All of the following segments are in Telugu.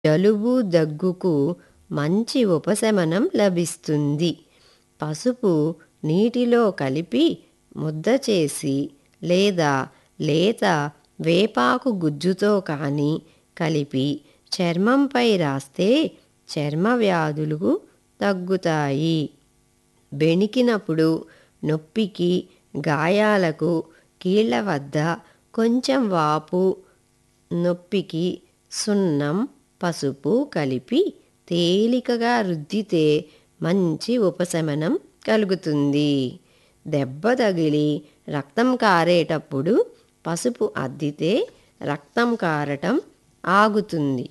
జలుబు దగ్గుకు మంచి ఉపశమనం లభిస్తుంది పసుపు నీటిలో కలిపి ముద్ద చేసి లేదా లేత వేపాకు గుజ్జుతో కానీ కలిపి చర్మంపై రాస్తే చర్మ వ్యాధులు తగ్గుతాయి బెణికినప్పుడు నొప్పికి గాయాలకు కీళ్ళ వద్ద కొంచెం వాపు నొప్పికి సున్నం పసుపు కలిపి తేలికగా రుద్దితే మంచి ఉపశమనం కలుగుతుంది దెబ్బ తగిలి రక్తం కారేటప్పుడు పసుపు అద్దితే రక్తం కారటం ఆగుతుంది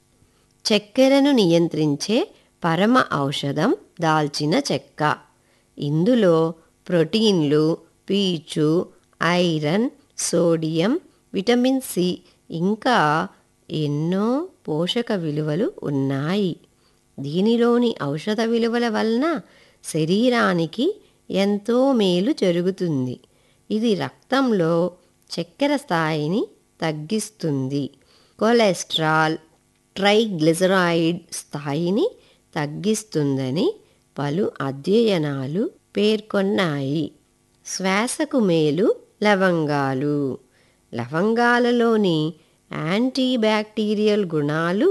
చక్కెరను నియంత్రించే పరమ ఔషధం దాల్చిన చెక్క ఇందులో ప్రోటీన్లు పీచు ఐరన్ సోడియం విటమిన్ సి ఇంకా ఎన్నో పోషక విలువలు ఉన్నాయి దీనిలోని ఔషధ విలువల వలన శరీరానికి ఎంతో మేలు జరుగుతుంది ఇది రక్తంలో చక్కెర స్థాయిని తగ్గిస్తుంది కొలెస్ట్రాల్ ట్రైగ్లిజరాయిడ్ స్థాయిని తగ్గిస్తుందని పలు అధ్యయనాలు పేర్కొన్నాయి శ్వాసకు మేలు లవంగాలు లవంగాలలోని యాంటీబ్యాక్టీరియల్ గుణాలు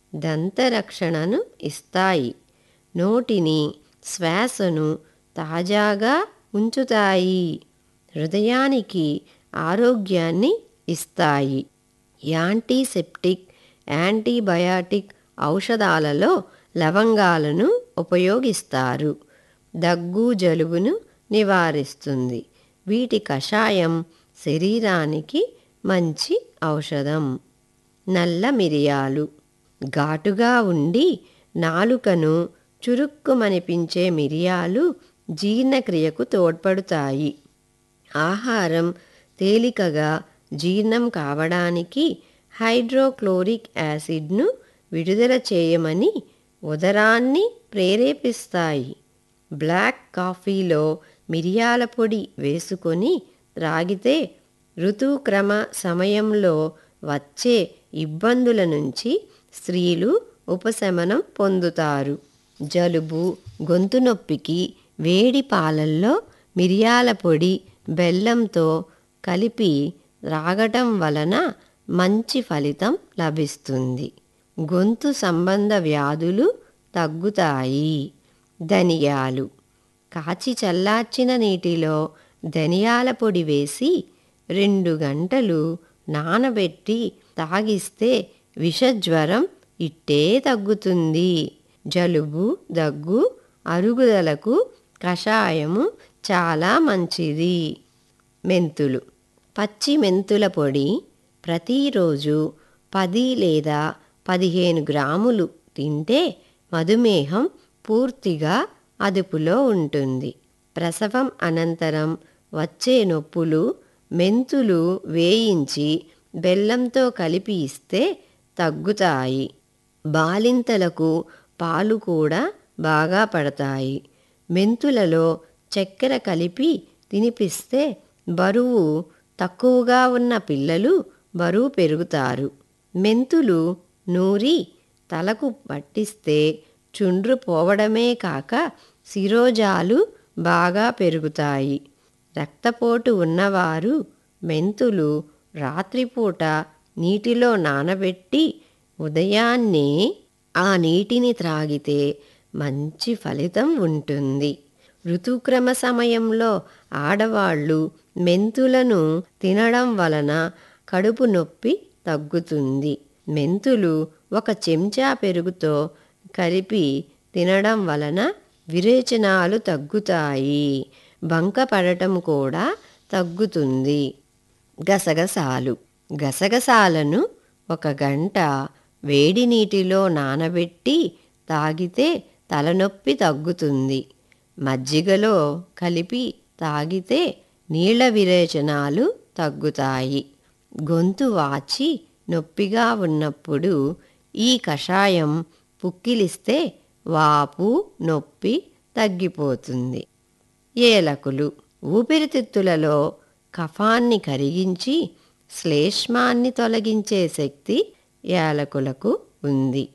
దంతరక్షణను ఇస్తాయి నోటిని శ్వాసను తాజాగా ఉంచుతాయి హృదయానికి ఆరోగ్యాన్ని ఇస్తాయి యాంటీసెప్టిక్ యాంటీబయాటిక్ ఔషధాలలో లవంగాలను ఉపయోగిస్తారు దగ్గు జలుబును నివారిస్తుంది వీటి కషాయం శరీరానికి మంచి ఔషధం నల్ల మిరియాలు ఘాటుగా ఉండి నాలుకను చురుక్కుమనిపించే మిరియాలు జీర్ణక్రియకు తోడ్పడుతాయి ఆహారం తేలికగా జీర్ణం కావడానికి హైడ్రోక్లోరిక్ యాసిడ్ను విడుదల చేయమని ఉదరాన్ని ప్రేరేపిస్తాయి బ్లాక్ కాఫీలో మిరియాల పొడి వేసుకొని త్రాగితే ఋతుక్రమ సమయంలో వచ్చే ఇబ్బందుల నుంచి స్త్రీలు ఉపశమనం పొందుతారు జలుబు గొంతు నొప్పికి వేడి పాలల్లో మిరియాల పొడి బెల్లంతో కలిపి రాగటం వలన మంచి ఫలితం లభిస్తుంది గొంతు సంబంధ వ్యాధులు తగ్గుతాయి ధనియాలు కాచి చల్లార్చిన నీటిలో ధనియాల పొడి వేసి రెండు గంటలు నానబెట్టి తాగిస్తే విషజ్వరం ఇట్టే తగ్గుతుంది జలుబు దగ్గు అరుగుదలకు కషాయము చాలా మంచిది మెంతులు పచ్చి మెంతుల పొడి ప్రతిరోజు పది లేదా పదిహేను గ్రాములు తింటే మధుమేహం పూర్తిగా అదుపులో ఉంటుంది ప్రసవం అనంతరం వచ్చే నొప్పులు మెంతులు వేయించి బెల్లంతో కలిపి ఇస్తే తగ్గుతాయి బాలింతలకు పాలు కూడా బాగా పడతాయి మెంతులలో చక్కెర కలిపి తినిపిస్తే బరువు తక్కువగా ఉన్న పిల్లలు బరువు పెరుగుతారు మెంతులు నూరి తలకు పట్టిస్తే చుండ్రు పోవడమే కాక శిరోజాలు బాగా పెరుగుతాయి రక్తపోటు ఉన్నవారు మెంతులు రాత్రిపూట నీటిలో నానబెట్టి ఉదయాన్నే ఆ నీటిని త్రాగితే మంచి ఫలితం ఉంటుంది ఋతుక్రమ సమయంలో ఆడవాళ్ళు మెంతులను తినడం వలన కడుపు నొప్పి తగ్గుతుంది మెంతులు ఒక చెంచా పెరుగుతో కలిపి తినడం వలన విరేచనాలు తగ్గుతాయి బంక పడటం కూడా తగ్గుతుంది గసగసాలు గసగసాలను ఒక గంట వేడి నీటిలో నానబెట్టి తాగితే తలనొప్పి తగ్గుతుంది మజ్జిగలో కలిపి తాగితే నీళ్ల విరేచనాలు తగ్గుతాయి గొంతు వాచి నొప్పిగా ఉన్నప్పుడు ఈ కషాయం పుక్కిలిస్తే వాపు నొప్పి తగ్గిపోతుంది ఏలకులు ఊపిరితిత్తులలో కఫాన్ని కరిగించి శ్లేష్మాన్ని తొలగించే శక్తి యాలకులకు ఉంది